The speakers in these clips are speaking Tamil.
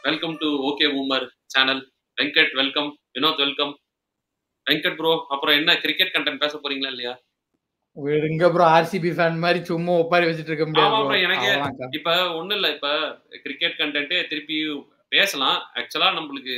Welcome to okay boomer channel Venkat welcome Vinod welcome Venkat bro அப்புறம் என்ன கிரிக்கெட் கண்டென்ட் பேச போறீங்களா இல்லையா விடுங்க ப்ரோ ஆர்சிபி ஃபேன் மாதிரி சும்மா ஒப்பாரி வச்சிட்டு இருக்க ஆமா முடியாது bro, bro. எனக்கு அவ்வளவுதான் கா- இப்ப ஒண்ணும் இல்ல இப்ப கிரிக்கெட் கண்டென்ட் திருப்பி பேசலாம் ஆக்சுவலா நம்மளுக்கு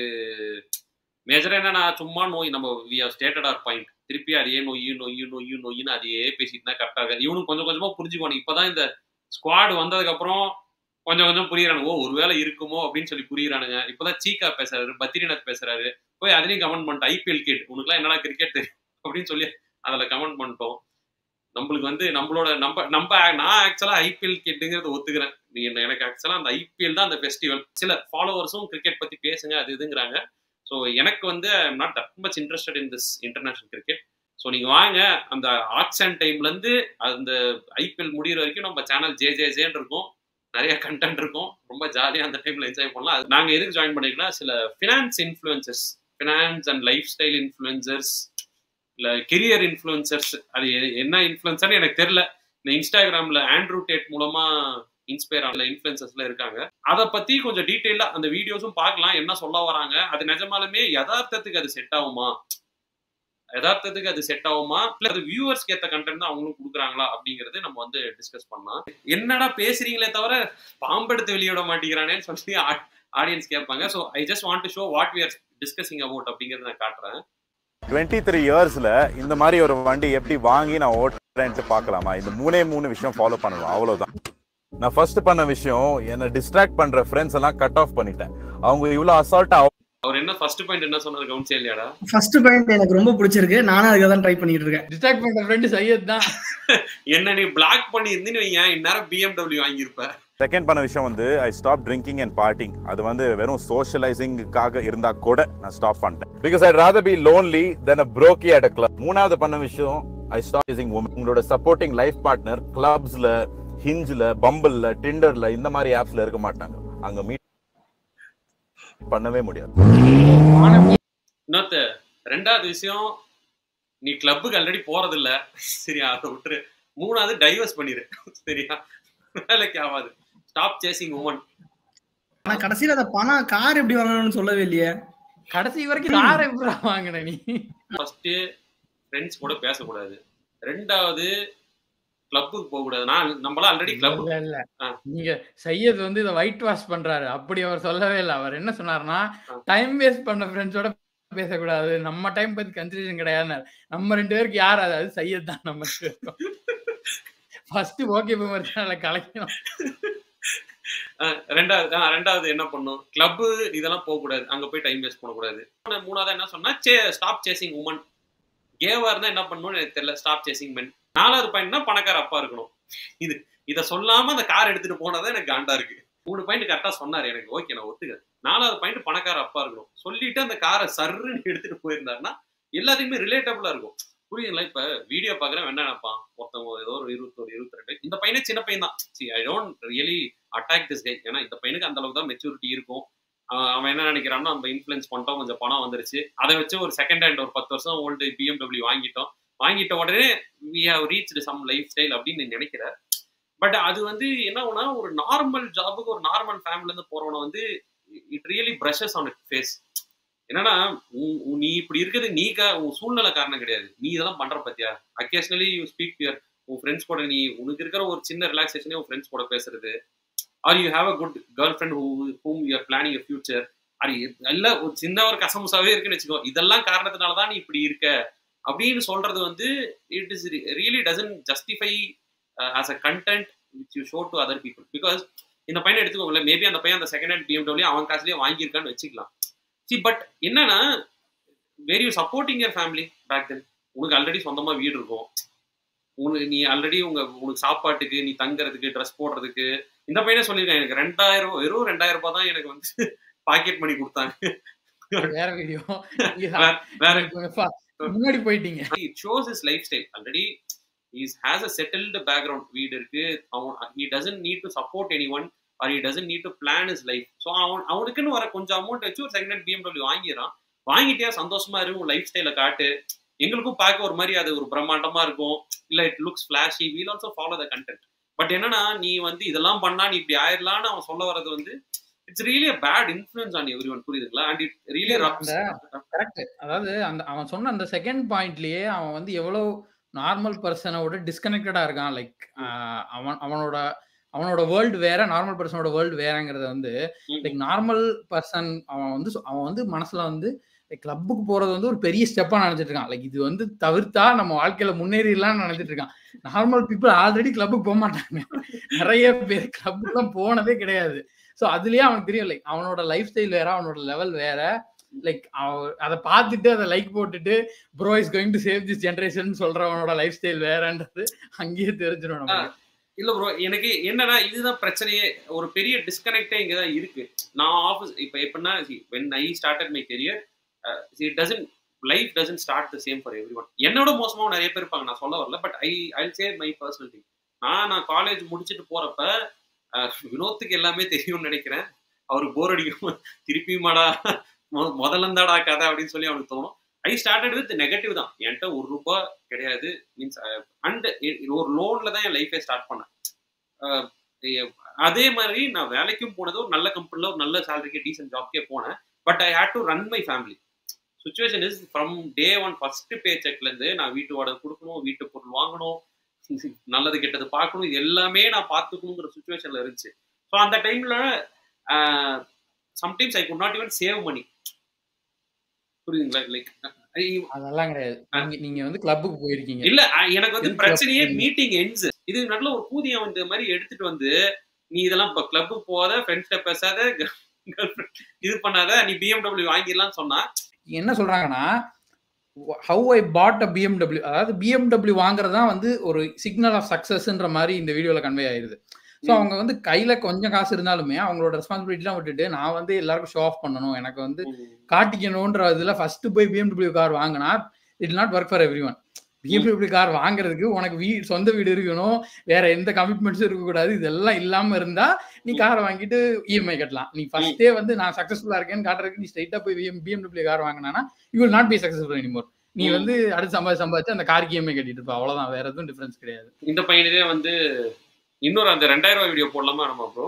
மேஜரா என்னன்னா சும்மா நோய் நம்ம we have stated our point திருப்பி அதையே நொய்யு நொய்யு நொய்யு நொய்யுன்னு அதையே பேசிட்டு தான் கரெக்டா இருக்கு இவனுக்கு கொஞ்சம் கொஞ்சமா புரிஞ்சுக்குவானு இப்பதான் இந்த ஸ்குவாட் வந்ததுக்கு அப்புறம் கொஞ்சம் கொஞ்சம் புரியுறானுங்க ஓ ஒருவேளை இருக்குமோ அப்படின்னு சொல்லி புரியுறானுங்க இப்பதான் சீக்கா பேசுறாரு பத்ரிநாத் பேசுறாரு போய் அதுலயும் கமெண்ட் பண்ணிட்டோம் ஐபிஎல் கிட் உனக்குலாம் என்னடா கிரிக்கெட் தெரியும் அப்படின்னு சொல்லி அதுல கமெண்ட் பண்ணிட்டோம் நம்மளுக்கு வந்து நம்மளோட நம்ம நம்ம நான் ஆக்சுவலா ஐபிஎல் கிட்டுங்கிறத ஒத்துக்கிறேன் நீ என்ன எனக்கு ஆக்சுவலா அந்த ஐபிஎல் தான் அந்த ஃபெஸ்டிவல் சில ஃபாலோவர்ஸும் கிரிக்கெட் பத்தி பேசுங்க அது இதுங்கிறாங்க ஸோ எனக்கு வந்து I'm not that much interested in this international cricket so நீங்க வாங்க அந்த ஆக்ஷன் டைம்ல இருந்து அந்த ஐபிஎல் முடியிற வரைக்கும் நம்ம சேனல் ஜே ஜே ஜேன்னு இருக்கும் நிறைய கண்டென்ட் இருக்கும் ரொம்ப ஜாலியாக அந்த டைம்ல என்ஜாய் பண்ணலாம் அது நாங்க எதுக்கு ஜாயின் பண்ணிருக்கோம்னா சில finance influencers finance and lifestyle influencers இல்ல கெரியர் இன்ஃப்ளூயன்சர்ஸ் அது எ- என்ன இன்ஃப்ளூயன்சர்னு எனக்கு தெரியல இந்த இன்ஸ்டாகிராம்ல ஆண்ட்ரூ டேட் மூலமா இன்ஸ்பயர் ஆன இன்ஃப்ளூயன்சர்ஸ்ல இருக்காங்க அதை பத்தி கொஞ்சம் டீட்டெயிலா அந்த வீடியோஸும் பார்க்கலாம் என்ன சொல்ல வராங்க அது நிஜமாலுமே யதார்த்தத்துக்கு அது செட் ஆகுமா யதார்த்தத்துக்கு அது செட் ஆகுமா இல்ல அது வியூவர்ஸ்க்கு ஏத்த கண்டென்ட் தான் அவங்களும் கொடுக்குறாங்களா அப்படிங்கறது நம்ம வந்து டிஸ்கஸ் பண்ணலாம் என்னடா பேசுறீங்களே தவிர பாம்பெடுத்து வெளியிட மாட்டேங்கிறானேன்னு சொல்லி ஆடியன்ஸ் கேட்பாங்க so I just want to show what we are discussing about அப்படிங்கறத நான் காட்டுறேன் டுவெண்ட்டி த்ரீ இயர்ஸ்ல இந்த மாதிரி ஒரு வண்டி எப்படி வாங்கி நான் ஓட்டுறேன்ட்டு பார்க்கலாமா இந்த மூணே மூணு விஷயம் ஃபாலோ பண்ணணும் அவ்வளவுதான் நான் ஃபர்ஸ்ட் பண்ண விஷயம் என்ன டிஸ்ட்ராக்ட் பண்ற ஃப்ரெண்ட்ஸ் எல்லாம் கட் ஆஃப் பண்ணிட்டேன் அவங்க இவ்வளவு அசால்ட்டா அவர் என்ன ஃபர்ஸ்ட் பாயிண்ட் என்ன சொன்னாரு கவுன்சியா இல்லையாடா ஃபர்ஸ்ட் பாயிண்ட் எனக்கு ரொம்ப பிடிச்சிருக்கு நானும் அதுக்கு தான் ட்ரை பண்ணிட்டு இருக்கேன் டிஸ்ட்ராக்ட் பண்ற ஃப்ரெண்ட் சையத் தான் என்ன நீ பிளாக் பண்ணி இருந்தீன்னு வையேன் இந்நேரம் பிஎம்டபிள்யூ வாங்கியிருப்ப செகண்ட் பண்ண விஷயம் வந்து I stop drinking and partying அது வந்து வெறும் சோஷியலைசிங்காக இருந்தா கூட நான் ஸ்டாப் பண்ணிட்டேன் because I rather be lonely than a broke at a club மூணாவது பண்ண விஷயம் ஐ ஸ்டாப் யூசிங் உங்களோட சப்போர்ட்டிங் லைஃப் பார்ட்னர் கிளப்ஸ்ல ஹிஞ்சில் பம்பிள்ல டிண்டர்ல இந்த மாதிரி ஆப்ஸ்ல இருக்க மாட்டாங்க அங்க மீட் பண்ணவே முடியாது இன்னொத்த ரெண்டாவது விஷயம் நீ கிளப்புக்கு ஆல்ரெடி போறது இல்ல சரியா அதை விட்டுரு மூணாவது டைவர்ஸ் பண்ணிரு சரியா வேலைக்கு ஆகாது ஸ்டாப் சேசிங் உமன் ஆனா கடைசியில அந்த பணம் கார் எப்படி வாங்கணும்னு சொல்லவே இல்லையே கடைசி வரைக்கும் காரை எப்படா வாங்கின நீ ஃபர்ஸ்ட் ஃப்ரெண்ட்ஸ் கூட பேசக்கூடாது ரெண்டாவது கிளப்புக்கு போக கூடாது நான் நம்மளாம் ஆல்ரெடி கிளப் இல்ல இல்ல ஆ. நீங்க சையத் வந்து இதை ஒயிட் வாஷ் பண்றாரு அப்படி அவர் சொல்லவே இல்லை அவர் என்ன சொன்னாருன்னா ஆ. டைம் வேஸ்ட் பண்ண ஃப்ரெண்ட்ஸோட பேசக்கூடாது நம்ம டைம் பத்தி கன்சிடரேஷன் கிடையாது நம்ம ரெண்டு பேருக்கு யார் அது அது சையத் தான் நம்ம ஃபர்ஸ்ட் ஓகே பூமர் சேனலை கலைக்கணும் அஹ் ரெண்டாவது அஹ் ரெண்டாவது என்ன பண்ணும் கிளப்பு இதெல்லாம் போக கூடாது அங்க போய் டைம் வேஸ்ட் பண்ணக்கூடாது மூணாவது என்ன சொன்னா ஸ்டாப் சேசிங் உமன் கேவா இருந்தா என்ன பண்ணணும்னு எனக்கு தெரியல ஸ்டாப் சேசிங் மென் நாலாவது பாயிண்ட்னா பணக்கார அப்பா இருக்கணும் இது இத சொல்லாம அந்த கார் எடுத்துட்டு போனதான் எனக்கு காண்டா இருக்கு மூணு பாயிண்ட் கரெக்டா சொன்னாரு எனக்கு ஓகே நான் ஒத்துக்கிறேன் நாலாவது பாயிண்ட் பணக்கார அப்பா இருக்கணும் சொல்லிட்டு அந்த காரை சர்ருன்னு எடுத்துட்டு போயிருந்தாருன்னா எல்லாத்துக்குமே ரிலேட்டபிளா இருக்கும் புரியுதுங்களா இப்ப வீடியோ பாக்குறேன் என்ன நினைப்பான் ஒருத்தவங்க ஏதோ ஒரு இருபத்தொரு இருபத்தி ரெண்டு இந்த பையனே சின்ன பையன் தான் see I don't really attack this guy ஏன்னா இந்த பையனுக்கு அந்த அளவுக்கு தான் மெச்சூரிட்டி இருக்கும் அவன் அவன் என்ன நினைக்கிறான்னா நம்ம இன்ஃப்ளூயன்ஸ் பண்ணிட்டோம் கொஞ்சம் பணம் வந்துருச்சு அதை வச்சு ஒரு செகண்ட் ஹேண்ட் ஒரு பத்து வருஷம் ஓல்டு பிஎம்டபிள்யூ வாங்கிட்டோம் வாங்கிட்ட உடனே we have reach some lifestyle அப்படின்னு நீ நினைக்கிற பட் அது வந்து என்ன ஆகும்னா ஒரு நார்மல் ஜாபுக்கு ஒரு நார்மல் ஃபேமிலில இருந்து போறவன வந்து it really pressures on it face என்னன்னா உன் உன் நீ இப்படி இருக்கிறது நீ கா உன் சூழ்நிலை காரணம் கிடையாது நீ இதெல்லாம் பண்ற பத்தியா அக்கேஷனலி யூ ஸ்பீக் யுவர் உன் ஃப்ரெண்ட்ஸ் கூட நீ உனக்கு இருக்கிற ஒரு சின்ன ரிலாக்ஸேஷனே உன் ஃப்ரெண்ட்ஸ் கூட பேசுறது are you have a good girlfriend who whom you are planning future அது இல்ல ஒரு சின்ன ஒரு கசமுசாவே இருக்குன்னு வச்சுக்கோ இதெல்லாம் காரணத்தினால தான் நீ இப்படி இருக்க அப்படின்னு சொல்றது வந்து it is really doesn't justify as a content which you show to other people because இந்த பையனை எடுத்துக்கோங்களேன் மேபி அந்த பையன் அந்த செகண்ட் ஹேண்ட் பிஎம்டபிள்யூ அவன் காசுலயே வாங்கியிருக்கான்னு வச்சுக்கலாம் சி பட் என்னன்னா very you supporting your family back then உனக்கு ஆல்ரெடி சொந்தமா வீடு இருக்கும் உனக்கு நீ ஆல்ரெடி உங்க உனக்கு சாப்பாட்டுக்கு நீ தங்குறதுக்கு ட்ரெஸ் போடுறதுக்கு இந்த பையனே சொல்லியிருக்கான் எனக்கு ரெண்டாயிரம் ரூபாய் வெறும் ரெண்டாயிரம் ரூபாய் தான் எனக்கு வந்து பாக்கெட் மணி கொடுத்தாங்க வேற வீடியோ வேற முன்னாடி போயிட்டீங்க it shows his lifestyle already is has a settled background வீடு இருக்கு அவன் he doesn't need to support anyone or he doesn't need to plan his life so அவன் அவனுக்குன்னு வர கொஞ்சம் அமௌண்ட் வச்சு ஒரு செகண்ட் ஹேண்ட் பிஎம்டபிள்யூ வாங்கிடுறான் வாங்கிட்டியா சந்தோஷமா இரு உன் லைஃப் ஸ்டைலை காட்டு எங்களுக்கும் பார்க்க ஒரு மாதிரி அது ஒரு பிரம்மாண்டமா இருக்கும் இல்ல it looks flashy we'll also follow the content but என்னன்னா நீ வந்து இதெல்லாம் பண்ணா நீ இப்படி ஆயிடலான்னு அவன் சொல்ல வர்றது வந்து it's really a bad influence on everyone புரியுதுங்களா அண்ட் இட் ரியலி அந்த கரெக்ட் அதாவது அந்த அவன் சொன்ன அந்த செகண்ட் பாயிண்ட்லயே அவன் வந்து எவ்வளவு நார்மல் பர்சனோட டிஸ்கனெக்டடா இருக்கான் லைக் அவன் அவனோட அவனோட வேர்ல்டு வேற நார்மல் பர்சனோட வேர்ல்டு வேறங்கிறத வந்து லைக் நார்மல் பர்சன் அவன் வந்து சொ- அவன் வந்து மனசுல வந்து கிளப்புக்கு போறது வந்து ஒரு பெரிய ஸ்டெப்பா நினைச்சிட்டு இருக்கான் லைக் இது வந்து தவிர்த்தா நம்ம வாழ்க்கையில முன்னேறிடலாம்னு நினைச்சிட்டு இருக்கான் நார்மல் பீப்புள் ஆல்ரெடி கிளப்புக்கு போக மாட்டாங்க நிறைய பேர் கிளப்புக்குலாம் போனதே கிடையாது ஸோ அதுலயே அவனுக்கு தெரியும் லைக் அவனோட லைஃப் ஸ்டைல் வேற அவனோட லெவல் வேற லைக் அதை பார்த்துட்டு அதை லைக் போட்டுட்டு bro is going to save this generation சொல்றவனோட லைஃப் ஸ்டைல் வேறன்றது அங்கேயே தெரிஞ்சிடும் நமக்கு இல்ல ப்ரோ எனக்கு என்னன்னா இதுதான் பிரச்சனையே ஒரு பெரிய டிஸ்கனெக்டே இங்க தான் இருக்கு நான் ஆஃபீஸ் இப்போ எப்படின்னா when I started my career it doesn't life doesn't start the same for everyone என்னோட மோசமாவும் நிறைய பேர் இருப்பாங்க நான் சொல்ல வரல but I I say my personal thing நான் நான் காலேஜ் முடிச்சுட்டு போறப்ப அஹ், வினோத்துக்கு எல்லாமே தெரியும்னு நினைக்கிறேன் அவருக்கு போர் அடிக்கும் திருப்பியுமாடா மொ- முதல்ல இருந்தாடா கதை அப்படின்னு சொல்லி அவனுக்கு தோணும் ஐ ஸ்டார்டட் வித் நெகட்டிவ் தான் என்கிட்ட ஒரு ரூபாய் கிடையாது மீன்ஸ் அண்ட் ஒரு லோன்ல தான் என் லைஃபை ஸ்டார்ட் பண்ணேன் அஹ் எ- அதே மாதிரி நான் வேலைக்கும் போனது ஒரு நல்ல கம்பெனில ஒரு நல்ல சேலரிக்கு டீசென்ட் ஜாப்க்கே போனேன் but I had to run my family situation is from day one first pay செக்ல இருந்து நான் வீட்டு வாடகை கொடுக்கணும் வீட்டு பொருள் வாங்கணும் நல்லது கெட்டது பார்க்கணும் இது எல்லாமே நான் பார்த்துக்கணுங்கிற சுச்சுவேஷன்ல இருந்துச்சு ஸோ அந்த டைம்ல sometimes I could not even save money புரியுதுங்களா லைக் அதெல்லாம் கிடையாது நீங்க நீங்க வந்து கிளப்புக்கு போயிருக்கீங்க இல்ல அ- எனக்கு வந்து இது பிரச்சனையே club. மீட்டிங் எண்ட்ஸ் இது நல்ல ஒரு ஊதியம் இந்த மாதிரி எடுத்துட்டு வந்து நீ இதெல்லாம் இப்ப கிளப்புக்கு போகாத ஃப்ரெண்ட்ஸ்கிட்ட பேசாத girl friend இது பண்ணாத நீ பிஎம்டபிள்யூ வாங்கிடலாம்னு சொன்னா என்ன சொல்றாங்கன்னா how I bought a BMW அதாவது பிஎம்டபிள்யூ வாங்குறது தான் வந்து ஒரு சிக்னல் ஆஃப் சக்சஸ்ன்ற மாதிரி இந்த வீடியோல கன்வே ஆயிருது ஸோ ம். அவங்க வந்து கையில கொஞ்சம் காசு இருந்தாலுமே அவங்களோட ரெஸ்பான்சிபிலிட்டிலாம் விட்டுட்டு நான் வந்து எல்லாருக்கும் ஷோ ஆஃப் பண்ணணும் எனக்கு வந்து காட்டிக்கணுன்ற இதுல ஃபர்ஸ்ட் போய் பிஎம்டபிள்யூ கார் வாங்கினா it not work for everyone BMW car வாங்குறதுக்கு உனக்கு வீ சொந்த வீடு இருக்கணும் வேற எந்த கமிட்மெண்ட்ஸும் இருக்கக்கூடாது இதெல்லாம் இல்லாம இருந்தா நீ காரை வாங்கிட்டு இஎம்ஐ கட்டலாம் நீ ஃபர்ஸ்டே வந்து நான் சக்சஸ்ஃபுல்லா இருக்கேன்னு காட்டுறதுக்கு நீ ஸ்ட்ரைட்டா போய் பிஎம்டபிள்யூ கார் வாங்கினா you will not be successful anymore நீ ம். வந்து அடுத்து சம்பாதி சம்பாதிச்சு அந்த காருக்கு இஎம்ஐ கட்டிட்டு இருப்ப அவ்வளவுதான் வேற எதுவும் டிஃபரன்ஸ் கிடையாது இந்த பையனே வந்து இன்னொரு அந்த ரெண்டாயிரம் ரூபாய் வீடியோ போடலாமா நம்ம ப்ரோ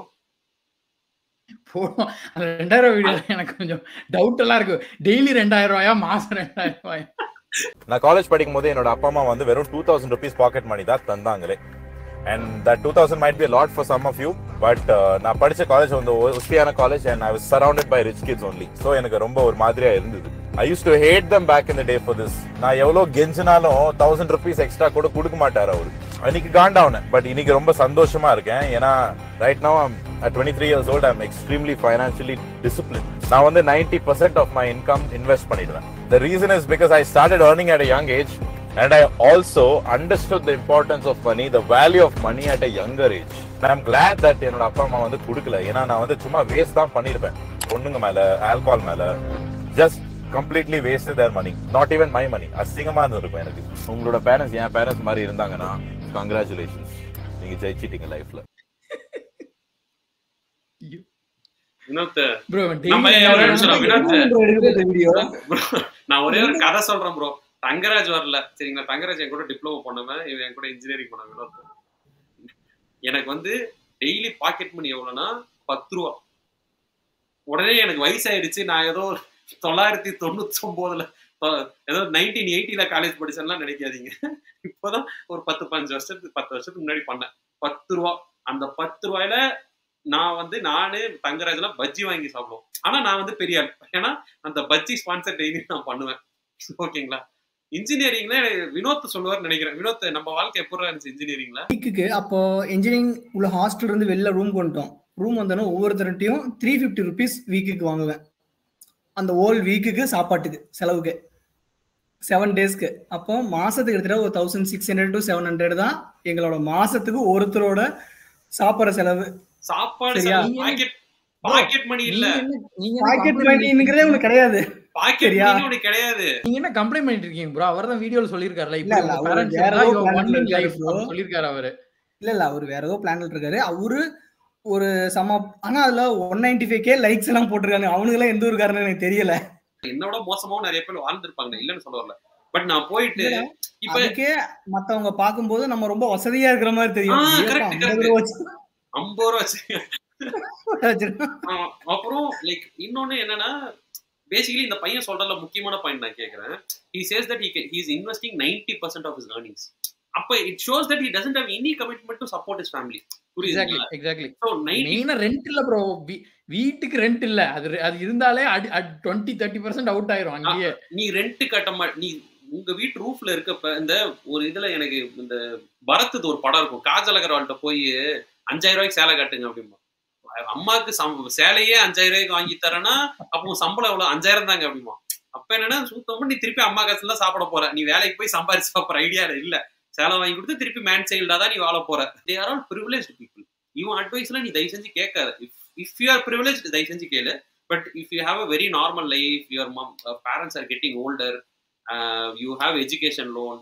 போடும் அந்த ரெண்டாயிரம் வீடியோ எனக்கு கொஞ்சம் டவுட் எல்லாம் இருக்கு டெய்லி ரெண்டாயிரம் ரூபாயா மாசம் ரெண்டாயிரம் ரூபாயா நான் காலேஜ் படிக்கும் போது என்னோட அப்பா அம்மா வந்து வெறும் two thousand rupees pocket money தான் தந்தாங்களே and that two thousand might be lot for some of you but நான் படிச்ச காலேஜ் வந்து உஸ்தியான college and I was surrounded by rich kids only so எனக்கு ரொம்ப ஒரு மாதிரியா இருந்தது I use to hate them back in the day for this நான் எவ்வளோ கெஞ்சினாலும் தௌசண்ட் ருபீஸ் எக்ஸ்ட்ரா கூட கொடுக்க மாட்டார் அவரு அன்னைக்கு காண்டாவுனேன் பட் இன்னைக்கு ரொம்ப சந்தோஷமா இருக்கேன் ஏன்னா right now at 23 three years old I'm extremely financially discipline நான் வந்து ninety percent of my income invest பண்ணிடுவேன் the reason is because I started earning at a young age and I also understood the importance of money, the value of money at a younger age. And I'm glad that என்னோட அப்பா அம்மா வந்து கொடுக்கல ஏன்னா நான் வந்து சும்மா வேஸ்ட் தான் பண்ணிருப்பேன் பொண்ணுங்க மேல ஆல்கஹால் மேல just completely waste their money not even my money அசிங்கமா இருந்திருக்கும் எனக்கு உங்களோட பேரண்ட்ஸ் என் பேரண்ட்ஸ் மாதிரி இருந்தாங்கன்னா கங்க்ராச்சுலேஷன்ஸ் நீங்க ஜெயிச்சிட்டீங்க லைஃப்ல வினோத் ப்ரோ நம்ம ஒரு நிமிஷம் நான் வினோத் எடுக்கப்பட்ட வீடியோ bro, நான் ஒரே ஒரு கதை சொல்றேன் ப்ரோ தங்கராஜ் வரல சரிங்களா தங்கராஜ் என் கூட டிப்ளமோ பண்ணவன் இவன் என் கூட இன்ஜினியரிங் பண்ண வினோத் எனக்கு வந்து டெய்லி பாக்கெட் மணி எவ்வளவுனா பத்து ரூபா உடனே எனக்கு வயசாயிடுச்சு நான் ஏதோ தொள்ளாயிரத்தி தொண்ணூத்தி ஒன்பதுல தொ- ஏதோ நைன்டீன் எயிட்டில காலேஜ் படிச்சேன்லாம் நினைக்காதீங்க இப்போதான் ஒரு பத்து பதினஞ்சு வருஷத்துக்கு பத்து வருஷத்துக்கு முன்னாடி பண்ணேன் பத்து ரூபா அந்த பத்து ரூபாயில நான் வந்து நானு தங்கராஜ்லாம் பஜ்ஜி வாங்கி சாப்பிடுவோம் ஆனா நான் வந்து பெரிய ஆள் ஏன்னா அந்த பஜ்ஜி ஸ்பான்சர் டெய்லி நான் பண்ணுவேன் ஓகேங்களா இன்ஜினியரிங்ல வினோத் சொல்லுவார் நினைக்கிறேன் வினோத் நம்ம வாழ்க்கை எப்படி இருந்துச்சு இன்ஜினியரிங்ல வீக்குக்கு அப்போ இன்ஜினியரிங் உள்ள ஹாஸ்டல் இருந்து வெளில ரூம் கொண்டுட்டோம் ரூம் வந்தோன்னா ஒவ்வொருத்தர்ட்டையும் த்ரீ ஃபிஃப்டி ருபீஸ் வீக்குக்கு வாங்குவேன் அந்த ஓல் வீக்குக்கு சாப்பாட்டுக்கு செலவுக்கு செவன் டேஸ்க்கு அப்போ மாசத்துக்கு எடுத்துகிட்ட ஒரு thousand six hundred to seven hundred தான் எங்களோட மாசத்துக்கு ஒருத்தரோட சாப்பிட்ற செலவு சாப்பாடு சரியா? பாக்கெட் பாக்கெட் மணி இல்ல நீங்க என்ன- நீங்க என்ன பாக்கெட் complaint மணிங்கிறதே உனக்கு கிடையாது பாக்கெட் சரியா? மணி உனக்கு கிடையாது நீங்க என்ன கம்ப்ளைண்ட் பண்ணிட்டு இருக்கீங்க ப்ரோ அவர் தான் வீடியோல சொல்லிருக்காருல இல்ல, இல்ல, இப்படி அவரு பேரண்ட்ஸ் வேற இருந்தா ஏதோ யூ plan ஒன் ல இன் லைஃப் இருக்காரு bro. சொல்லிருக்காரு அவரு இல்ல இல்ல அவர் வேற ஏதோ பிளான்ல இருக்காரு அவரு ஒரு சம ஆனா அதுல one ninety five K likes எல்லாம் போட்டிருக்காங்க அவனுக்கு எல்லாம் எந்த ஒரு காரணம் எனக்கு தெரியல என்னோட மோசமாவும் நிறைய பேர் வாழ்ந்திருப்பாங்க இல்லன்னு சொல்ல வரல பட் நான் போயிட்டு இல்ல, இப்ப அதுக்கே மத்தவங்க பாக்கும்போது நம்ம ரொம்ப வசதியா இருக்கிற மாதிரி தெரியும் ஆ, ஐயோ, correct, ஐம்பது correct. ரூபா வச்சு- ஐம்பது ரூபா வச்சு ஆமா. அப்புறம் லைக் இன்னொன்னு என்னன்னா பேசிக்கலி இந்த பையன் சொல்றதுல முக்கியமான பாயிண்ட் நான் கேக்குறேன் he says that he can, he is investing 90% of his earnings அப்ப it shows that he doesn't have any commitment to support his family exactly புரியுதுங்களா எக்ஸாக்ட்லி so 90 மெயினா ரெண்ட் இல்ல ப்ரோ வீட்டுக்கு ரெண்ட் இல்ல அது re- அது இருந்தாலே டுவெண்ட்டி தேர்ட்டி பர்சன்ட் அவுட் ஆயிரும் அங்கேயே நீ ரெண்ட் கட்ட மா நீ உங்க வீட்டு ரூஃப்ல இருக்கப்ப இந்த ஒரு இதுல எனக்கு இந்த பரத்துது ஒரு படம் இருக்கும் காஜல் அகர்வால்கிட்ட போய் அஞ்சாயிரம் ரூபாய்க்கு சேலை காட்டுங்க அப்படிம்பா அம்மாவுக்கு சம் சேலையே அஞ்சாயிரம் ரூபாய்க்கு வாங்கி தரேன்னா அப்போ உன் சம்பளம் எவ்வளவு அஞ்சாயிரம் தாங்க அப்படிமா அப்ப என்னன்னா சுத்தமா நீ திருப்பி அம்மா காசுல தான் சாப்பிட போற நீ வேலைக்கு போய் சம்பாரிச்சு சாப்பிட்ற ஐடியா இல்ல சேலை வாங்கி கொடுத்து திருப்பி மேன் சைல்டா தான் நீ வாழ போற they are all privilege people இவன் அட்வைஸ்ல நீ தயவு செஞ்சு கேட்காத if if you are privilege தயவு செஞ்சு கேளு but if you have a very normal life your mum parents are getting older you have education loan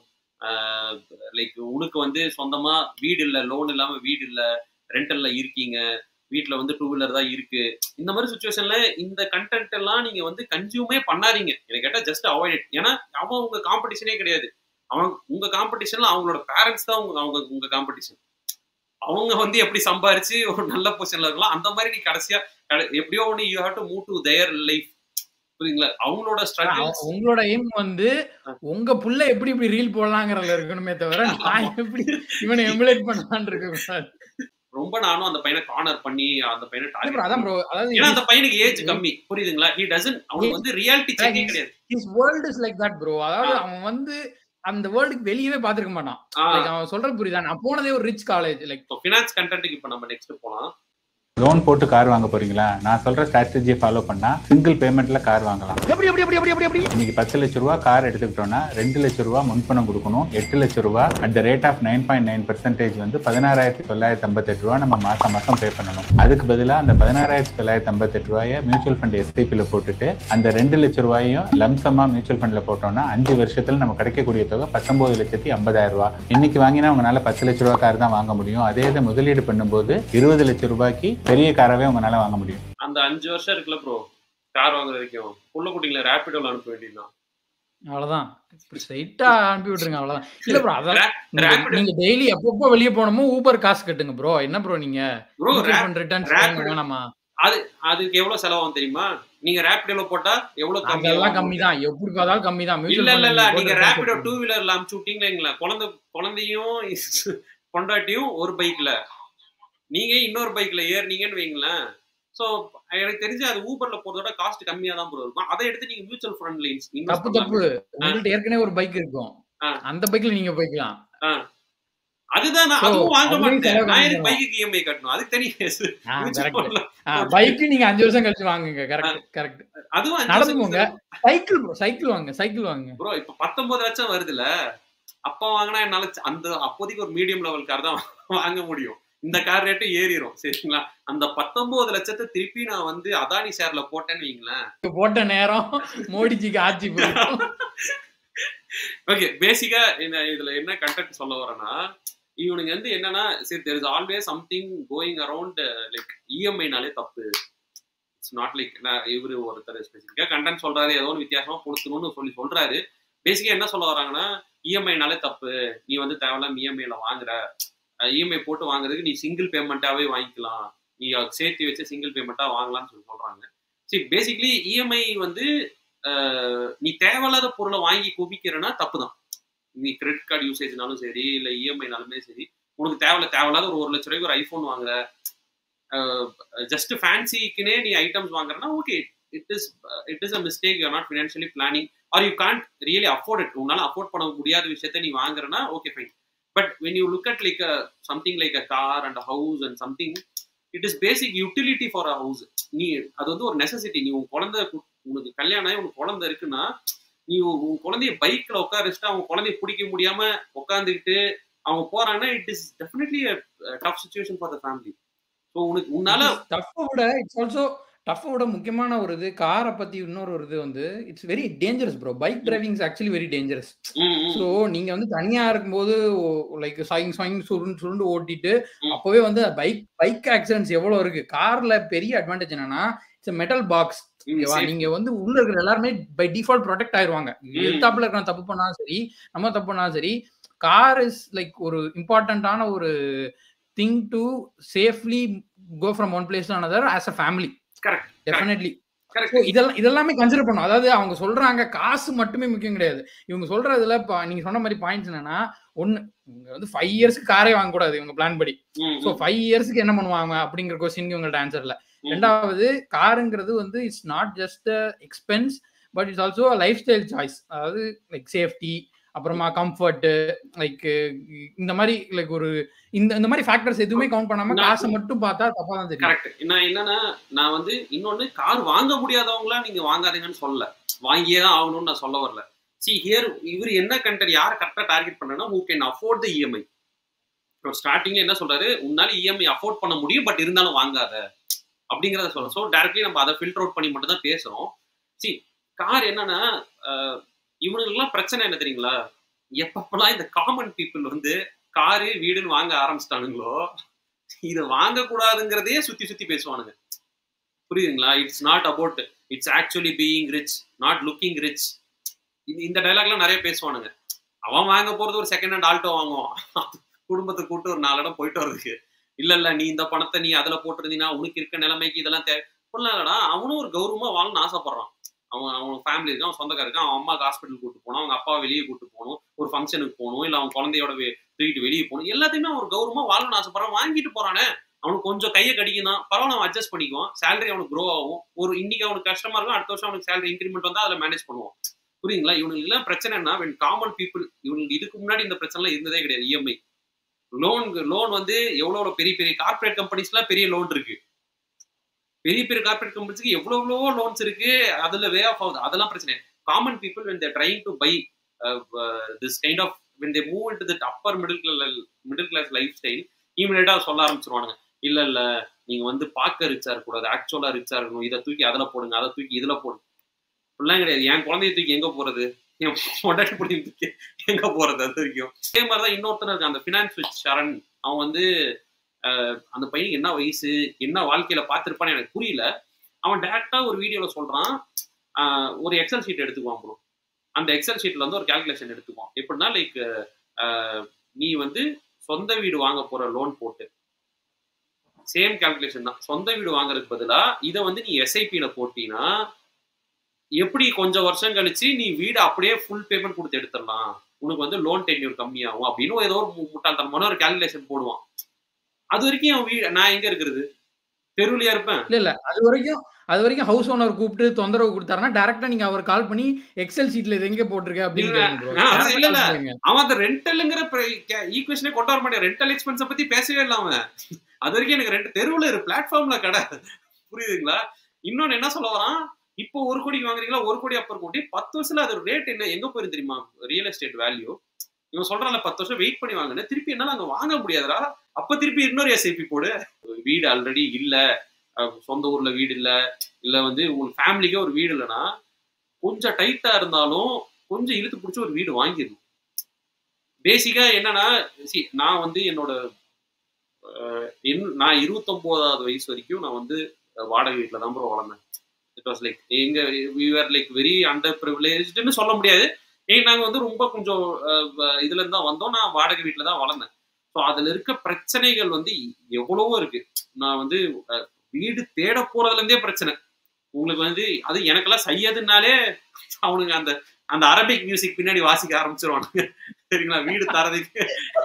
like உனக்கு வந்து சொந்தமா வீடு இல்ல லோன் இல்லாம வீடு இல்ல ரெண்டல்ல இருக்கீங்க வீட்ல வந்து டூ வீலர் தான் இருக்கு இந்த மாதிரி சுச்சுவேஷன்ல இந்த கண்டென்ட் எல்லாம் நீங்க வந்து கன்சியூமே பண்ணாதீங்க எனக்கு கேட்டா ஜஸ்ட் அவாய்ட் இட் ஏன்னா அவன் உங்க காம்படிஷனே கிடையாது அவன் உங்க காம்படிஷன்ல அவங்களோட பேரண்ட்ஸ் தான் உங்க அவங்க உங்க காம்படிஷன் அவங்க வந்து எப்படி சம்பாரிச்சு ஒரு நல்ல பொசிஷன்ல இருக்கலாம் அந்த மாதிரி நீ கடைசியா கட- எப்படியோ ஒண்ணு you have to move to their life புரியுங்களா அவங்களோட ஸ்ட்ரகிள் அவ- உங்களோட எய்ம் வந்து உங்க புள்ள எப்படி இப்படி ரீல் போடலாங்கிறதுல இருக்கணுமே தவிர நான் எப்படி இவனை எமுலேட் பண்ணலான்னு இருக்க கூடாது ரொம்ப நானும் அந்த பையனை கார்னர் பண்ணி அந்த பையனை இல்ல bro, target அதான் ப்ரோ அதாவது ஏன்னா அந்த பையனுக்கு ஏஜ் கம்மி புரியுதுங்களா ஹி டசன் அவனுக்கு வந்து ரியாலிட்டி செக்கே கிடையாது his world is like that bro அதாவது அவன் வந்து அந்த வேர்ல்டுக்கு வெளியவே பாத்துக்க மாட்டான் Like, அவன் சொல்றது புரியுதா நான் போனதே ஒரு ரிச் காலேஜ் லைக் ஃபினான்ஸ் கண்டென்ட்டுக்கு இப்போ நம்ம நெக்ஸ்ட் போலாம் லோன் போட்டு கார் வாங்க போறீங்களா நான் சொல்ற ஸ்ட்ராட்டஜியை ஃபாலோ பண்ணா சிங்கிள் பேமெண்ட்ல கார் வாங்கலாம் எப்படி எப்படி எப்படி எப்படி எப்படி எப்படி இன்னைக்கு பத்து லட்ச ரூபா கார் எடுத்துக்கிட்டோம்னா ரெண்டு லட்ச ரூபா முன்பணம் கொடுக்கணும் எட்டு லட்ச ரூபா at the rate of nine point nine percentage வந்து பதினாறாயிரத்தி தொள்ளாயிரத்தி ஐம்பத்தெட்டு ரூபா நம்ம மாசம் மாசம் பே பண்ணணும் அதுக்கு பதிலா அந்த பதினாறாயிரத்தி தொள்ளாயிரத்தி ஐம்பத்தெட்டு ரூபாயை மியூச்சுவல் ஃபண்ட் எஸ்டிபியில் போட்டுட்டு அந்த ரெண்டு லட்ச ரூபாயும் லம்சமா மியூச்சுவல் ஃபண்ட்ல போட்டோம்னா அஞ்சு வருஷத்துல நம்ம கிடைக்கக்கூடிய தொகை பத்தொன்பது லட்சத்தி ஐம்பதாயிரம் ரூபாய் இன்னைக்கு வாங்கினா உங்களால பத்து லட்ச ரூபா கார் தான் வாங்க முடியும் அதே இதை முதலீடு பண்ணும்போது இருபது லட்ச ரூபாய்க்கு பெரிய காரவே உங்களால வாங்க முடியும் அந்த அஞ்சு வருஷம் இருக்குல்ல ப்ரோ கார் வாங்குற வரைக்கும் புள்ள குட்டிங்களை ரேபிடோல அனுப்ப வேண்டியதுதான் அவ்வளவுதான் ஸ்ட்ரைட்டா அனுப்பி விட்டுருங்க அவ்வளவுதான் இல்ல ப்ரோ அதான் Ra- நீங்க- Rapido- நீங்க டெய்லி அப்பப்போ வெளிய போனோமோ ஊபர் காசு கட்டுங்க ப்ரோ என்ன ப்ரோ நீங்க ப்ரோ ரிட்டர்ன்ஸ் Rapido- வேணாமா அதுக்கு எவ்வளவு செலவாகும் தெரியுமா நீங்க ரேபிடோல போட்டா எவ்வளவு கம்மி அதெல்லாம் கம்மி தான் எப்படி பார்த்தாலும் கம்மி தான் இல்ல இல்ல இல்ல நீங்க ரேபிடோ டூ வீலர்ல அமுச்சு விட்டீங்களா குழந்தை குழந்தையும் பொண்டாட்டியும் ஒரு பைக்ல நீங்க இன்னொரு பைக்ல ஏறினீங்கன்னு வைங்களேன் சோ எனக்கு தெரிஞ்சு அது ஊபர்ல போறதோட காஸ்ட் கம்மியா தான் ப்ரோ இருக்கும் அதை எடுத்து நீங்க மியூச்சுவல் ஃபண்ட்ல இன்வெஸ்ட் தப்பு தப்பு உங்கள்ட்ட ஏற்கனவே ஒரு பைக் இருக்கும் ஆ. அந்த பைக்ல நீங்க போய்க்கலாம் அதுதான் நான் So, அதுவும் வாங்க அதுலயும் மாட்டேன் செலவு நான் எதுக்கு கம்மிதான். பைக்கு இஎம்ஐ கட்டணும் அதுக்கு தனி case. Mutual fund ல. பைக் நீங்க அஞ்சு வருஷம் கழிச்சு வாங்குங்க கரெக்ட் கரெக்ட் அதுவும் அஞ்சு நடந்து வருஷம் போங்க சைக்கிள் ப்ரோ சைக்கிள் வாங்க சைக்கிள் வாங்க ப்ரோ இப்ப பத்தொன்பது லட்சம் வருதுல அப்ப வாங்கினா என்னால ச- அந்த அப்போதைக்கு ஒரு மீடியம் லெவல் கார் தான் வாங்க முடியும் இந்த கார் ரேட்டு ஏறிடும் சரிங்களா அந்த பத்தொன்பது லட்சத்தை திருப்பி நான் வந்து அதானி ஷேர்ல போட்டேன்னு வைங்களேன் போட்ட நேரம் மோடிஜிக்கு ஆட்சி போயிடும் ஓகே பேசிக்கா இந்த இதுல என்ன கண்டென்ட் சொல்ல வரேன்னா இவனுங்க வந்து என்னன்னா சரி there is always something going around like இஎம்ஐனாலே தப்பு இட்ஸ் நாட் லைக் இவரு ஒருத்தர் ஸ்பெசிஃபிக்கா கண்டென்ட் சொல்றாரு ஏதோ ஒரு வித்தியாசமா கொடுக்கணும்னு சொல்லி சொல்றாரு பேசிக்கா என்ன சொல்ல வராங்கன்னா இஎம்ஐனாலே தப்பு நீ வந்து தேவையில்லாம இஎம்ஐல வாங்குற இஎம்ஐ போட்டு வாங்குறதுக்கு நீ சிங்கிள் பேமெண்ட்டாவே வாங்கிக்கலாம் நீ சேர்த்து வச்சு சிங்கிள் பேமெண்ட்டா வாங்கலாம்னு சொல்லி சொல்றாங்க சரி பேசிக்கலி இஎம்ஐ வந்து அஹ், நீ தேவையில்லாத பொருளை வாங்கி குவிக்கிறன்னா தப்பு தான் நீ கிரெடிட் கார்டு யூசேஜ்னாலும் சரி இல்லை இஎம்ஐனாலுமே சரி உனக்கு தேவையில்ல தேவையில்லாத ஒரு ஒரு லட்ச ரூபாய்க்கு ஒரு ஐஃபோன் வாங்குற ஜஸ்ட் ஃபேன்சிக்குனே நீ ஐட்டம்ஸ் வாங்குறனா okay it is it is a mistake you not financially planning or you can't really afford it உன்னால அஃபோர்ட் பண்ண முடியாத விஷயத்த நீ வாங்குறனா okay fine but when you look at like something like a car and house and something it is basic utility for a house நீ அது வந்து ஒரு நெசசிட்டி நீ உன் குழந்தை கு- உனக்கு கல்யாணம் ஆகி உனக்கு குழந்தை இருக்குன்னா நீ உன் உன் குழந்தைய பைக்ல உட்கார வச்சுட்டு அவங்க குழந்தைய பிடிக்க முடியாம உட்காந்துக்கிட்டு அவங்க போறாங்கன்னா it is definitely tough situation for the family so உனக்கு உன்னால டஃப்பை விட இட்ஸ் ஆல்சோ டஃப்பை விட முக்கியமான ஒரு இது காரை பத்தி இன்னொரு ஒரு இது வந்து it's very dangerous bro bike driving actually very dangerous ம், ம், ஸோ நீங்க வந்து தனியா இருக்கும்போது லைக் சாயிங் சாயிங் சுருண்டு சுருண்டு ஓட்டிட்டு ம். அப்பவே வந்து பைக் பைக் ஆக்சிடென்ட்ஸ் எவ்வளவு இருக்கு கார்ல பெரிய அட்வான்டேஜ் என்னன்னா இட்ஸ் மெட்டல் பாக்ஸ் ம், ஓகேவா safe. நீங்க வந்து உள்ள இருக்கிற எல்லாருமே பை டிஃபால்ட் ப்ரொடெக்ட் ஆயிருவாங்க எதிர்த்தாப்புல இருக்கிற தப்பு பண்ணாலும் சரி நம்ம தப்பு பண்ணாலும் சரி கார் இஸ் லைக் ஒரு இம்பார்ட்டன்டான ஒரு thing to safely go from one place another as a family correct definitely correct இதெல்லாம் இதெல்லாமே கன்சிடர் பண்ணும் அதாவது அவங்க சொல்றாங்க காசு மட்டுமே முக்கியம் கிடையாது இவங்க சொல்றதுல இப்ப நீங்க சொன்ன மாதிரி பாயிண்ட்ஸ் என்னன்னா ஒன்னு இவங்க வந்து ஃபைவ் இயர்ஸ்க்கு காரே வாங்கக்கூடாது இவங்க பிளான் படி ஸோ ஃபைவ் இயர்ஸ்க்கு என்ன பண்ணுவாங்க அப்படிங்கிற கொஸ்டின் இவங்கள்ட்ட ஆன்சர்ல ரெண்டாவது காருங்கிறது வந்து it's not just expense but it's also lifestyle choice அதாவது லைக் சேஃப்டி அப்புறமா கம்ஃபர்ட் லைக் இந்த மாதிரி லைக் ஒரு இந்த இந்த மாதிரி ஃபேக்டர்ஸ் எதுவுமே கவுண்ட் பண்ணாம நான் காசை மட்டும் பார்த்தா தப்பா தான் தெரியும் கரெக்ட் நான் என்னன்னா நான் வந்து இன்னொன்னு கார் வாங்க முடியாதவங்கள நீங்க வாங்காதீங்கன்னு சொல்லல வாங்கியே தான் ஆகணும்னு நான் சொல்ல வரல சி ஹியர் இவர் என்ன கண்டென்ட் யார் கரெக்டா டார்கெட் பண்ணனா who can afford the EMI ஸ்டார்டிங்ல என்ன சொல்றாரு உன்னால இஎம்ஐ அஃபோர்ட் பண்ண முடியும் பட் இருந்தாலும் வாங்காத அப்படிங்கறத சொல்ல ஸோ டேரக்ட்லி நம்ம அதை ஃபில்டர் அவுட் பண்ணி மட்டும் தான் பேசுறோம் சி கார் என்னன்னா அஹ், இவனுங்களுக்குலாம் பிரச்சனை என்ன தெரியுங்களா எப்பப்பெல்லாம் இந்த காமன் பீப்புள் வந்து காரு வீடுன்னு வாங்க ஆரம்பிச்சிட்டானுங்களோ இதை வாங்கக்கூடாதுங்கிறதையே சுத்தி சுத்தி பேசுவானுங்க புரியுதுங்களா it's not about it's actually being rich not looking rich இந்த டைலாக்லாம் நிறைய பேசுவானுங்க அவன் வாங்க போறது ஒரு செகண்ட் ஹேண்ட் ஆல்டோ வாங்குவான் குடும்பத்தை கூட்டு ஒரு நாலு இடம் போயிட்டு வர்றதுக்கு இல்ல இல்ல நீ இந்த பணத்தை நீ அதுல போட்டிருந்தீங்கன்னா உனக்கு இருக்க நிலைமைக்கு இதெல்லாம் தேவை இல்லடா அவனும் ஒரு கௌரவமா வாங்கணும்னு ஆசைப்படுறான் அவன் அவன் ஃபேமிலி இருக்கான் அவன் சொந்தக்கார இருக்கான் அவன் அம்மாக்கு ஹாஸ்பிட்டல் கூட்டு போகணும் அவங்க அப்பா வெளியே கூட்டு போகணும் ஒரு ஃபங்க்ஷனுக்கு போகணும் இல்ல அவன் குழந்தையோட வெ- தூக்கிட்டு வெளியே போகணும் எல்லாத்தையுமே அவன் ஒரு கௌரவமா வாழணும்னு ஆசைப்படுறான் வாங்கிட்டு போறானே அவனுக்கு கொஞ்சம் கையை கடிக்கணும் பரவாயில்ல அவன் அட்ஜஸ்ட் பண்ணிக்குவான் சேலரி அவனுக்கு க்ரோ ஆகும் ஒரு இன்னைக்கு அவனுக்கு கஷ்டமா இருக்கும் அடுத்த வருஷம் அவனுக்கு சேலரி இன்க்ரிமெண்ட் வந்தா அதில் மேனேஜ் பண்ணுவான் புரியுங்களா இவனுக்கு எல்லாம் பிரச்சனைனா வென் காமன் பீப்புள் இவனுக்கு இதுக்கு முன்னாடி இந்த பிரச்சனை இருந்ததே கிடையாது இஎம்ஐ லோன் லோன் வந்து எவ்வளோ பெரிய பெரிய கார்ப்பரேட் கம்பெனிஸ்லாம் பெரிய லோன் இருக்கு பெரிய பெரிய கார்ப்பரேட் கம்பெனிஸ்க்கு எவ்வளோ எவ்வளவோ லோன்ஸ் இருக்கு அதுல வே ஆஃப் ஆகுது அதெல்லாம் பிரச்சனை common people when they're trying to buy uh, uh, this kind of when they move into that upper middle class middle class lifestyle இமீடியட்டா சொல்ல ஆரம்பிச்சிருவானுங்க இல்ல இல்ல நீங்க வந்து பார்க்க ரிச்சா இருக்கக்கூடாது ஆக்சுவலா ரிச்சா இருக்கணும் இதை தூக்கி அதுல போடுங்க அதை தூக்கி இதுல போடுங்க அப்படிலாம் கிடையாது என் குழந்தைய தூக்கி எங்க போறது என் பொண்டாட்டி பிடிச்சி தூக்கி எங்க போறது அது வரைக்கும் அதே மாதிரிதான் இன்னொருத்தர் இருக்கான் அந்த ஃபினான்ஸ் வித் சரண் அவன் வந்து அஹ், அந்த பையனுக்கு என்ன வயசு என்ன வாழ்க்கையில பார்த்திருப்பான்னு எனக்கு புரியல அவன் டேரக்டா ஒரு வீடியோல சொல்றான் ஆஹ், ஒரு எக்ஸல் ஷீட் எடுத்துக்குவான் ப்ரோ அந்த எக்ஸல் ஷீட்ல வந்து ஒரு கால்குலேஷன் எடுத்துக்குவான் எப்படின்னா லைக் நீ வந்து சொந்த வீடு வாங்க போற லோன் போட்டு சேம் கால்குலேஷன் தான் சொந்த வீடு வாங்குறதுக்கு பதிலா இதை வந்து நீ எஸ்ஐபியில போட்டீங்கன்னா எப்படி கொஞ்சம் வருஷம் கழிச்சு நீ வீடு அப்படியே ஃபுல் பேமெண்ட் கொடுத்து எடுத்துடலாம் உனக்கு வந்து லோன் டென்யூர் கம்மியாகும் அப்படின்னு ஏதோ ஒரு மு- முட்டாள்தனமான ஒரு கால்குலேஷன் போடுவான் அது வரைக்கும் என் வீடு நான் எங்க இருக்கிறது தெருவுலயா இருப்பேன் இல்ல இல்ல அது வரைக்கும் அது வரைக்கும் ஹவுஸ் ஓனர் கூப்பிட்டு தொந்தரவு கொடுத்தாருன்னா டேரக்டா நீங்க அவர் கால் பண்ணி எக்ஸல் ஷீட்ல இது எங்க போட்டிருக்க அப்படின்னு இல்ல, கேளுங்க bro. நான் அது Direct இல்ல, இல்ல. call பண்ணுங்க. அவன் அந்த ரெண்டலுங்கிற ஈக்குவேஷனே கொண்டு வர மாட்டேன் ரெண்டல் எக்ஸ்பென்ஸை பத்தி பேசவே இல்லை அவன் அது வரைக்கும் எனக்கு ரெண்டு தெருவுல இரு பிளாட்ஃபார்ம்ல கடை புரியுதுங்களா இன்னொன்னு என்ன சொல்ல வரான் இப்போ ஒரு கோடிக்கு வாங்குறீங்களா ஒரு கோடி அப்பர் கோடி பத்து வருஷத்துல அது ரேட் என்ன எங்க போயிருந்து தெரியுமா ரியல் எஸ்டேட் வேல்யூ இவன் சொல்றான்ல பத்து வருஷம் வெயிட் பண்ணி வாங்கினேன் திருப்பி என்னால அங்க வாங்க முடியாதுடா அப்ப திருப்பி இன்னொரு எஸ்ஐபி போடு வீடு ஆல்ரெடி இல்ல அஹ் சொந்த ஊர்ல வீடு இல்ல இல்ல வந்து உங்களுக்கு ஃபேமிலிக்கே ஒரு வீடு இல்லைன்னா கொஞ்சம் டைட்டா இருந்தாலும் கொஞ்சம் இழுத்து பிடிச்சி ஒரு வீடு வாங்கிடணும் பேசிக்கா என்னன்னா see, நான் வந்து என்னோட அஹ், என்- நான் இருபத்தொன்பதாவது வயசு வரைக்கும் நான் வந்து வாடகை வீட்டில் தான் ப்ரோ வளர்ந்தேன் இட் வாஸ் லைக் எங்க விஆர் லைக் வெரி அண்டர் ப்ரிவிலேஜ்னு சொல்ல முடியாது ஏ நாங்கள் வந்து ரொம்ப கொஞ்சம் அஹ், வ- இதுல இருந்து தான் வந்தோம் நான் வாடகை வீட்டில் தான் வளர்ந்தேன் ஸோ அதுல இருக்க பிரச்சனைகள் வந்து எவ்வளவோ இருக்கு நான் வந்து அஹ், வீடு தேட போறதுல இருந்தே பிரச்சனை உங்களுக்கு வந்து அது எனக்கெல்லாம் செய்யாதுனாலே அவனுங்க அந்த அந்த அரபிக் மியூசிக் பின்னாடி வாசிக்க ஆரம்பிச்சிருவானுங்க சரிங்களா வீடு தரதுக்கு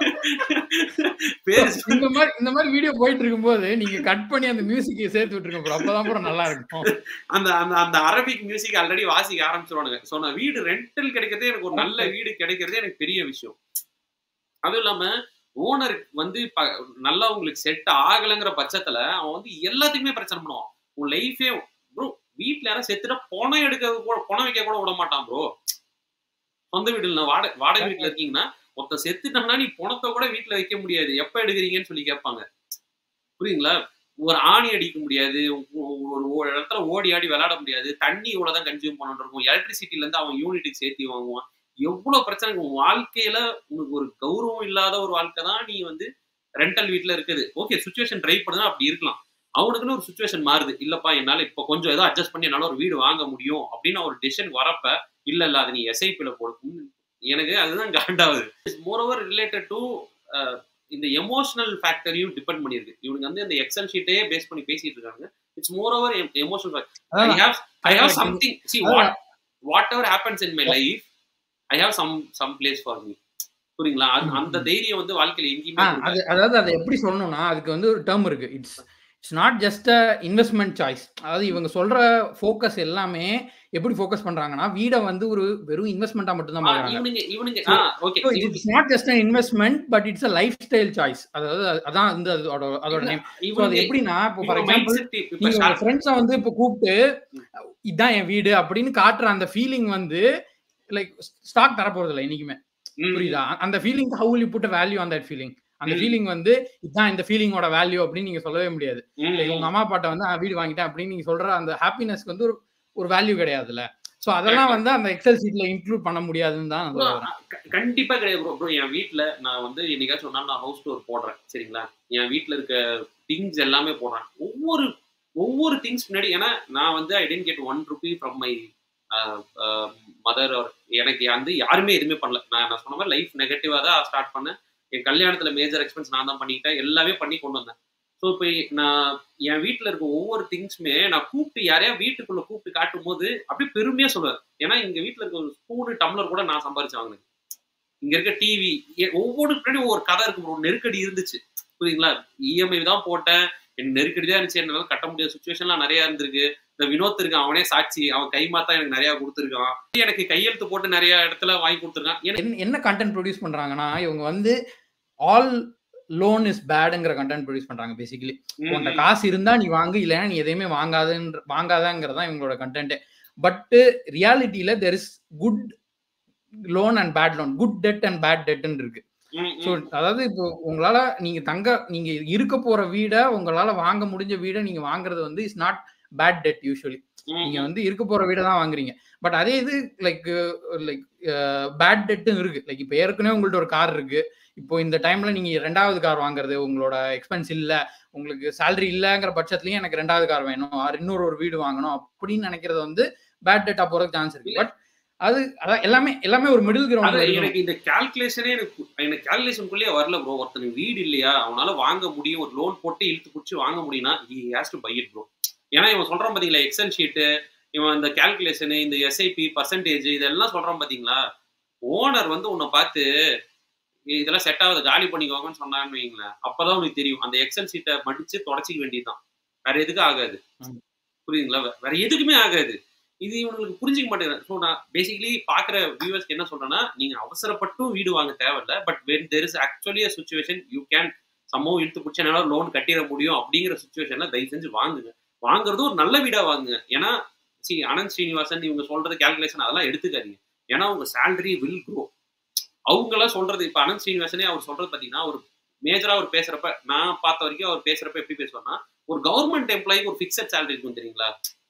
பேரு இந்த மாதிரி இந்த மாதிரி வீடியோ போயிட்டு இருக்கும்போது நீங்க கட் பண்ணி அந்த மியூசிக் சேர்த்து விட்டுருங்க bro. அப்பதான் கூட நல்லா இருக்கும் அந்த அந்த அந்த அரபிக் மியூசிக் ஆல்ரெடி வாசிக்க ஆரம்பிச்சிருவானுங்க ஸோ நான் வீடு ரெண்டல் கிடைக்கிறதே எனக்கு ஒரு நல்ல வீடு கிடைக்கிறதே எனக்கு பெரிய விஷயம் அதுவும் இல்லாம ஓனர் வந்து ப- நல்லா உங்களுக்கு செட் ஆகலைங்கிற பட்சத்துல அவன் வந்து எல்லாத்துக்குமே பிரச்சனை பண்ணுவான் உன் லைஃபே ப்ரோ வீட்டுல யாரும் செத்துட்டா பணம் எடுக்க கூட பணம் வைக்க கூட விட மாட்டான் ப்ரோ சொந்த வீடு இல்லை வாடகை வாடகை வீட்டுல இருக்கீங்கன்னா ஒருத்த செத்துட்டோம்னா நீ பணத்தை கூட வீட்டுல வைக்க முடியாது எப்ப எடுக்கிறீங்கன்னு சொல்லி கேட்பாங்க புரியுங்களா ஒரு ஆணி அடிக்க முடியாது ஒ- ஒரு ஒரு இடத்துல ஓடி ஆடி விளையாட முடியாது தண்ணி இவ்வளவுதான் கன்சியூம் பண்ணிட்டு இருக்கும் எலக்ட்ரிசிட்டில இருந்து அவன் யூனிட்டுக்கு சேர்த்து வாங்குவான் எவ்வளவு பிரச்சனை உன் வாழ்க்கையில உனக்கு ஒரு கௌரவம் இல்லாத ஒரு வாழ்க்கை தான் நீ வந்து ரெண்டல் வீட்ல இருக்குது ஓகே சுச்சுவேஷன் ட்ரை பண்ணுதா அப்படி இருக்கலாம் அவனுக்குன்னு ஒரு சுச்சுவேஷன் மாறுது இல்லப்பா என்னால இப்ப கொஞ்சம் ஏதோ அட்ஜஸ்ட் பண்ணி என்னால ஒரு வீடு வாங்க முடியும் அப்படின்னு ஒரு டிசிஷன் வரப்ப இல்ல இல்ல அது நீ எஸ்ஐபில போடு ம், எனக்கு அதுதான் காண்டாவது மோர் ஓவர் ரிலேட்டட் டு இந்த எமோஷனல் ஃபேக்டரையும் டிபெண்ட் பண்ணியிருக்கு இவனுங்க வந்து இந்த எக்ஸல் ஷீட்டே பேஸ் பண்ணி பேசிட்டு இருக்காங்க it's more over emotional I அதான் have I have correct. Something சி அதான். What whatever happens in my life I have some some place for me புரியுங்களா அது- ம், அந்த ம். தைரியம் வந்து வாழ்க்கையில ஆ, எங்கேயுமே அது கொடுக்காது. அதாவது அதை எப்படி சொல்லணும்னா அதுக்கு வந்து ஒரு டேர்ம் இருக்கு it's it's not just a investment choice அதாவது இவங்க சொல்ற ஃபோக்கஸ் எல்லாமே எப்படி ஃபோக்கஸ் பண்றாங்கன்னா வீடை வந்து ஒரு வெறும் இன்வெஸ்ட்மெண்ட்டா மட்டும் தான் ஆ, பாக்குறாங்க இவனுங்க இவனுங்க So, ஆ okay it's not just an investment but it's a lifestyle choice அதாவது அது- அதான் வந்து அதோட அதோட நேம் ஸோ அது இவனுங்க எப்படின்னா இப்போ ஃபார் இவங்க மைண்ட் எக்ஸாம்பிள் செட் இப்ப நீங்க உங்க start- ஃப்ரெண்ட்ஸை வந்து இப்போ கூப்பிட்டு இதான் என் வீடு அப்படின்னு காட்டுற அந்த ஃபீலிங் வந்து லைக் ஸ்டாக் தரப்போறது இல்லை என்னைக்குமே ம், புரியுதா அ- அந்த feeling how will put value on that feeling அந்த ம். ஃபீலிங் வந்து இதுதான் இந்த ஃபீலிங்கோட வேல்யூ அப்படின்னு நீங்க சொல்லவே முடியாது ம், Like, உங்க அம்மா அப்பாட்ட வந்து "ஆ, வீடு வாங்கிட்டேன் அப்படின்னு நீங்க சொல்ற அந்த ஹாப்பினஸ்க்கு வந்து ஒரு ஒரு வேல்யூ கிடையாதுல்ல சோ அதெல்லாம் வந்து அந்த எக்ஸல் சீட்ல இன்க்ளூட் பண்ண முடியாதுன்னு தான் நான் bro, சொல்ல வரேன். க- கண்டிப்பா கிடையாது ப்ரோ ப்ரோ என் வீட்ல நான் வந்து என்னைக்காச்சும் ஒரு நாள் நான் ஹவுஸ் டூர் போடுறேன் சரிங்களா என் வீட்ல இருக்க திங்ஸ் எல்லாமே போடுறேன் ஒவ்வொரு ஒவ்வொரு திங்ஸ் முன்னாடி ஏன்னா நான் வந்து I didn't get one rupee from my mother எனக்கு வந்து யாருமே எதுவுமே பண்ணல நான் நான் சொன்ன மாதிரி லைஃப் நெகட்டிவா தான் ஸ்டார்ட் பண்ணேன் என் கல்யாணத்துல மேஜர் எக்ஸ்பென்ஸ் நான் தான் பண்ணிக்கிட்டேன் எல்லாமே பண்ணி கொண்டு வந்தேன் ஸோ இப்போ நான் என் வீட்டில் இருக்க ஒவ்வொரு திங்ஸுமே நான் கூப்பிட்டு யாரையா வீட்டுக்குள்ள கூப்பிட்டு காட்டும் போது அப்படியே பெருமையா சொல்லுவேன் ஏன்னா எங்க வீட்டில் இருக்க ஒரு ஸ்பூனு டம்ளர் கூட நான் சம்பாரிச்சு வாங்கினேன் இங்க இருக்க டிவி ஒவ்வொரு பின்னாடி ஒவ்வொரு கதை இருக்கு ஒரு நெருக்கடி இருந்துச்சு புரியுங்களா இஎம்ஐ தான் போட்டேன் எனக்கு நெருக்கடி தான் இருந்துச்சு என்னால கட்ட முடியாத சுச்சுவேஷன்லாம் நிறைய இருந்திருக்கு இந்த வினோத் இருக்கான் அவனே சாட்சி அவன் கை மாத்தா எனக்கு நிறைய கொடுத்துருக்கான் எனக்கு கையெழுத்து போட்டு நிறைய இடத்துல வாங்கி கொடுத்துருக்கான் எனக்கு என்ன- என்ன கண்டென்ட் ப்ரொடியூஸ் பண்றாங்கன்னா இவங்க வந்து ஆல் லோன் இஸ் பேடுங்கிற கண்டென்ட் ப்ரொடியூஸ் பண்றாங்க பேசிக்கலி உன்கிட்ட காசு இருந்தா நீ வாங்கு இல்லைன்னா நீ எதையுமே வாங்காதன்ற வாங்காதங்கிறதா இவங்களோட கண்டென்ட் பட் ரியாலிட்டியில there is good loan and bad loan good debt and bad டெட்னு இருக்கு ம், ம், ஸோ அதாவது இப்போ உங்களால நீங்க தங்க நீங்க இருக்க போற வீடை உங்களால வாங்க முடிஞ்ச வீடை நீங்க வாங்குறது வந்து is not bad debt usually ம், நீங்க வந்து இருக்க போற வீடை தான் வாங்குறீங்க பட் அதே இது லைக் லைக் பேட் டெட்டும் இருக்கு லைக் இப்போ ஏற்கனவே உங்கள்ட்ட ஒரு கார் இருக்கு இப்போ இந்த டைம்ல நீங்க ரெண்டாவது கார் வாங்குறது உங்களோட எக்ஸ்பென்ஸ் இல்ல உங்களுக்கு சேலரி இல்லைங்கிற பட்சத்துலயும் எனக்கு ரெண்டாவது கார் வேணும் or இன்னொரு ஒரு வீடு வாங்கணும் அப்படின்னு நினைக்கிறது வந்து பேட் டெட்டா போறதுக்கு சான்ஸ் இருக்கு பட் அது அதான் எல்லாமே எல்லாமே ஒரு மிடில் அதான் கிரவுண்ட் எனக்கு இந்த கால்குலேஷனே எனக்கு எனக்கு கால்குலேஷனுக்குள்ளேயே வரல ப்ரோ ஒருத்தனுக்கு வீடு இல்லையா அவனால வாங்க முடியும் ஒரு லோன் போட்டு இழுத்து பிடிச்சி வாங்க முடியும்னா he has to buy it bro ஏன்னா இவன் சொல்றான் பாத்தீங்களா எக்ஸல் ஷீட்டு இவன் இந்த கால்குலேஷனு இந்த எஸ்ஐபி பர்சன்டேஜ் இதெல்லாம் சொல்றான் பாத்தீங்களா ஓனர் வந்து உன்னை பார்த்து இதெல்லாம் செட் ஆகுது காலி பண்ணிக்கோங்கன்னு சொன்னான்னு வைங்களேன் அப்பதான் உனக்கு தெரியும் அந்த எக்ஸல் ஷீட்டை மடிச்சு தொடச்சிக்க வேண்டியதுதான் வேற எதுக்கும் ஆகாது ம். புரியுதுங்களா வே- வேற எதுக்குமே ஆகாது இது இவங்களுக்கு புரிஞ்சிக்க மாட்டேங்குது ஸோ நான் பேசிக்கலி பாக்குற வியூவர்ஸ்க்கு என்ன சொல்றேன்னா நீங்க அவசரப்பட்டும் வீடு வாங்க தேவையில்ல but when there is actually a situation you can சம்பவம் இழுத்து பிடிச்ச நேரம் லோன் கட்டிட முடியும் அப்படிங்கிற சுச்சுவேஷன்ல தயவு செஞ்சு வாங்குங்க வாங்குறது ஒரு நல்ல வீடா வாங்குங்க ஏன்னா சி அனந்த் ஸ்ரீனிவாசன் இவங்க சொல்றது கால்குலேஷன் அதெல்லாம் எடுத்துக்காதீங்க ஏன்னா உங்க சேலரி வில் க்ரோ அவங்களாம் சொல்றது இப்ப அனந்த் ஸ்ரீனிவாசனே அவர் சொல்றது பாத்தீங்கன்னா ஒரு மேஜரா அவர் பேசுறப்ப நான் பார்த்த வரைக்கும் அவர் பேசுறப்ப எப்படி பேசுவார்னா ஒரு கவர்மெண்ட் எம்ப்ளாய்க்கு ஒரு ஃபிக்ஸட் சேலரி இருக்கும் தெரியுங்களா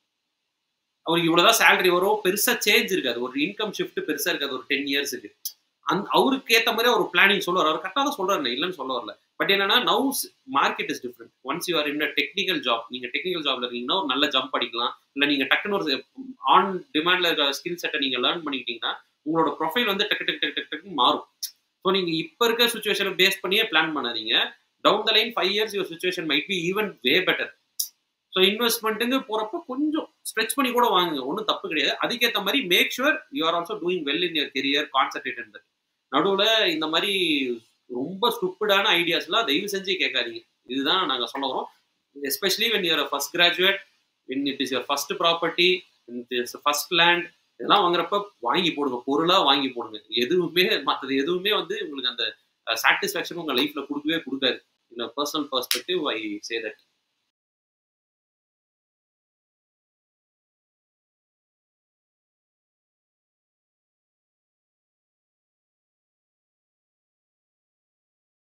அவருக்கு இவ்வளவுதான் சேலரி வரும் பெருசா சேஞ்ச் இருக்காது ஒரு இன்கம் ஷிஃப்ட் பெருசா இருக்காது ஒரு டென் இயர்ஸுக்கு அந்த அவருக்கு ஏத்த மாதிரி ஒரு பிளானிங் சொல்லுவார் அவர் கரெக்டாக தான் சொல்றாரு இல்லைன்னு சொல்ல வரல பட் என்னன்னா now market is different once you are in technical job நீங்க டெக்னிக்கல் ஜாப்ல இருக்கீங்கன்னா ஒரு நல்ல ஜம்ப் அடிக்கலாம் இல்ல நீங்க டக்குன்னு ஒரு ஆன் டிமாண்ட்ல இருக்க ஸ்கில் செட்டை நீங்க லேர்ன் பண்ணிக்கிட்டீங்கன்னா உங்களோட ப்ரொஃபைல் வந்து டக்கு டக்கு டக்கு டக்கு டக்குன்னு மாறும் ஸோ நீங்க இப்ப இருக்க சுச்சுவேஷனை பேஸ் பண்ணியே பிளான் பண்ணாதீங்க down the line five years your situation might be even way better so இன்வெஸ்ட்மெண்ட்டுங்க போறப்ப கொஞ்சம் ஸ்ட்ரெச் பண்ணி கூட வாங்குங்க ஒன்றும் தப்பு கிடையாது அதுக்கேற்ற மாதிரி make sure you are also doing well in your career concentrate இந்த நடுவில் இந்த மாதிரி ரொம்ப ஸ்டூப்பிடான ஐடியாஸ்லாம் தயவு செஞ்சு கேட்காதீங்க இதுதான் நாங்கள் சொல்ல வரோம் especially when you're first graduate when it is your first property it is first land இதெல்லாம் வாங்குறப்ப வாங்கி போடுங்க பொருளாக வாங்கி போடுங்க எதுவுமே மற்றது எதுவுமே வந்து உங்களுக்கு அந்த சாட்டிஸ்ஃபேக்ஷன் உங்கள் லைஃப்பில் கொடுக்கவே கொடுக்காது இந்த personal perspective I say that